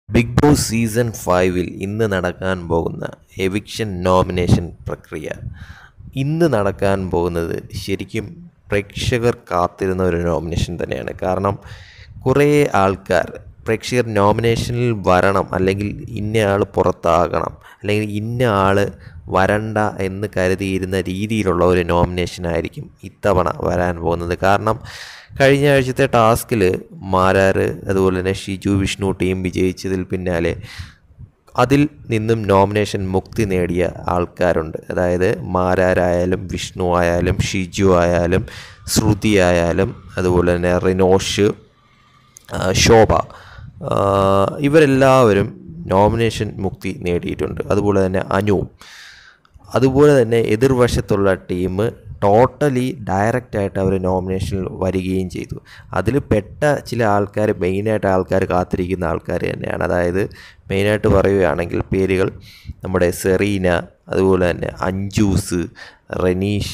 big boss season ഫൈവിൽ ഇന്ന് നടക്കാൻ പോകുന്ന എവിക്ഷൻ നോമിനേഷൻ പ്രക്രിയ ഇന്ന് നടക്കാൻ പോകുന്നത് ശരിക്കും പ്രേക്ഷകർ കാത്തിരുന്ന ഒരു നോമിനേഷൻ തന്നെയാണ് കാരണം കുറേ ആൾക്കാർ പ്രേക്ഷകർ നോമിനേഷനിൽ വരണം അല്ലെങ്കിൽ ഇന്ന ആൾ പുറത്താകണം അല്ലെങ്കിൽ ഇന്ന ആൾ വരണ്ട എന്ന് കരുതിയിരുന്ന രീതിയിലുള്ള ഒരു നോമിനേഷൻ ആയിരിക്കും ഇത്തവണ വരാൻ പോകുന്നത് കാരണം കഴിഞ്ഞ ആഴ്ചത്തെ ടാസ്കിൽ മാരാർ അതുപോലെ തന്നെ ഷിജു വിഷ്ണു ടീം വിജയിച്ചതിൽ പിന്നാലെ അതിൽ നിന്നും നോമിനേഷൻ മുക്തി നേടിയ ആൾക്കാരുണ്ട് അതായത് മാരാരായാലും വിഷ്ണു ആയാലും ഷിജു ആയാലും ശ്രുതി ആയാലും അതുപോലെ തന്നെ റിനോഷ് ആ, ശോഭ ആ, ഇവരെല്ലാവരും നോമിനേഷൻ മുക്തി നേടിയിട്ടുണ്ട് അതുപോലെ തന്നെ അനു അതുപോലെ തന്നെ എതിർവശത്തുള്ള ടീം ടോട്ടലി ഡയറക്റ്റായിട്ട് അവർ നോമിനേഷനിൽ വരികയും ചെയ്തു അതിൽ പെട്ട ചില ആൾക്കാർ മെയിനായിട്ട് ആൾക്കാർ കാത്തിരിക്കുന്ന ആൾക്കാർ തന്നെയാണ് അതായത് മെയിനായിട്ട് പറയുകയാണെങ്കിൽ പേരുകൾ നമ്മുടെ സെറീന അതുപോലെ തന്നെ അഞ്ജൂസ് റനീഷ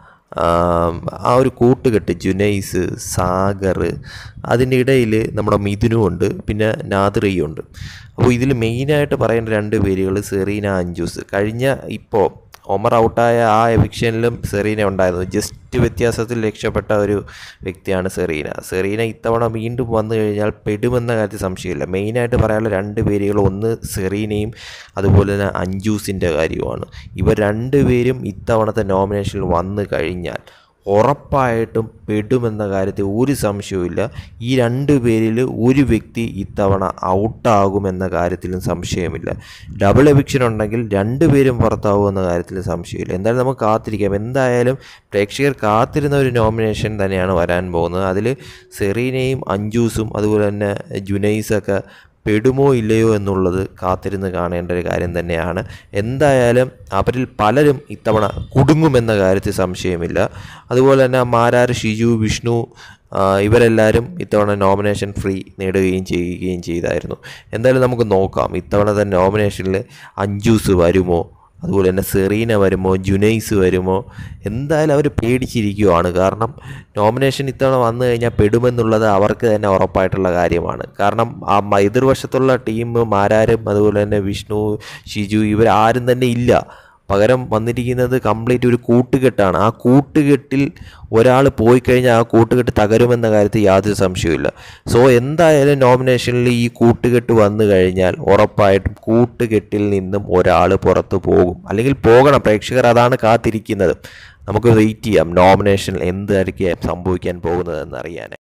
ആം, ആ ഒരു കൂട്ടുകെട്ട് ജുനൈസ് സാഗർ അതിൻ്റെ ഇടയിൽ നമ്മുടെ മിഥുനും ഉണ്ട് പിന്നെ നാദിറയും ഉണ്ട് അപ്പോൾ ഇതിൽ മെയിനായിട്ട് പറയേണ്ട രണ്ട് പേരുകൾ സെറീന അഞ്ജൂസ് കഴിഞ്ഞ ഇപ്പോൾ ഒമർ ഔട്ടായ ആ എവിക്ഷനിലും സെറീന ഉണ്ടായിരുന്നു ജസ്റ്റ് വ്യത്യാസത്തിൽ രക്ഷപ്പെട്ട ഒരു വ്യക്തിയാണ് സെറീന സെറീന ഇത്തവണ വീണ്ടും വന്നു കഴിഞ്ഞാൽ പെടുമെന്ന കാര്യത്തിൽ സംശയമില്ല മെയിനായിട്ട് പറയാനുള്ള രണ്ട് പേരുകൾ ഒന്ന് സെറീനയും അതുപോലെ തന്നെ അഞ്ജൂസിൻ്റെ കാര്യവുമാണ് ഇവർ രണ്ടുപേരും ഇത്തവണത്തെ നോമിനേഷനിൽ വന്നു കഴിഞ്ഞാൽ ഉറപ്പായിട്ടും പെടുമെന്ന കാര്യത്തിൽ ഒരു സംശയവുമില്ല ഈ രണ്ട് പേരിൽ ഒരു വ്യക്തി ഇത്തവണ ഔട്ടാകുമെന്ന കാര്യത്തിലും സംശയമില്ല ഡബിൾ എവിക്ഷൻ ഉണ്ടെങ്കിൽ രണ്ടുപേരും പുറത്താകുമെന്ന കാര്യത്തിൽ സംശയമില്ല എന്തായാലും നമുക്ക് കാത്തിരിക്കാം എന്തായാലും പ്രേക്ഷകർ കാത്തിരുന്ന ഒരു നോമിനേഷൻ തന്നെയാണ് വരാൻ പോകുന്നത് അതിൽ സെറീനയും അഞ്ജൂസും അതുപോലെ തന്നെ ജുനൈസൊക്കെ പെടുമോ ഇല്ലയോ എന്നുള്ളത് കാത്തിരുന്ന് കാണേണ്ട ഒരു കാര്യം തന്നെയാണ് എന്തായാലും അവരിൽ പലരും ഇത്തവണ കുടുങ്ങുമെന്ന കാര്യത്തിൽ സംശയമില്ല അതുപോലെ തന്നെ മാരാർ ഷിജു വിഷ്ണു ആ, ഇവരെല്ലാവരും ഇത്തവണ നോമിനേഷൻ ഫ്രീ നേടുകയും ചെയ്യുകയും ചെയ്തായിരുന്നു എന്തായാലും നമുക്ക് നോക്കാം ഇത്തവണത്തെ നോമിനേഷനിൽ അഞ്ജൂസ് വരുമോ അതുപോലെ തന്നെ സെറീന വരുമോ ജുനൈസ് വരുമോ എന്തായാലും അവർ പേടിച്ചിരിക്കുവാണ് കാരണം നോമിനേഷൻ ഇത്തവണ വന്നു കഴിഞ്ഞാൽ പെടുമെന്നുള്ളത് അവർക്ക് തന്നെ ഉറപ്പായിട്ടുള്ള കാര്യമാണ് കാരണം ആ മ- എതിർവശത്തുള്ള ടീം മാരാരും അതുപോലെ തന്നെ വിഷ്ണു ഷിജു ഇവരാരും തന്നെ ഇല്ല പകരം വന്നിരിക്കുന്നത് കംപ്ലീറ്റ് ഒരു കൂട്ടുകെട്ടാണ് ആ കൂട്ടുകെട്ടിൽ ഒരാൾ പോയി കഴിഞ്ഞാൽ ആ കൂട്ടുകെട്ട് തകരുമെന്ന കാര്യത്തിൽ യാതൊരു സംശയവുമില്ല സോ എന്തായാലും നോമിനേഷനിൽ ഈ കൂട്ടുകെട്ട് വന്നു കഴിഞ്ഞാൽ ഉറപ്പായിട്ടും കൂട്ടുകെട്ടിൽ നിന്നും ഒരാൾ പുറത്തു പോകും അല്ലെങ്കിൽ പോകണം പ്രേക്ഷകർ അതാണ് കാത്തിരിക്കുന്നത് നമുക്ക് വെയിറ്റ് ചെയ്യാം നോമിനേഷൻ എന്തായിരിക്കും സംഭവിക്കാൻ പോകുന്നതെന്ന് അറിയാൻ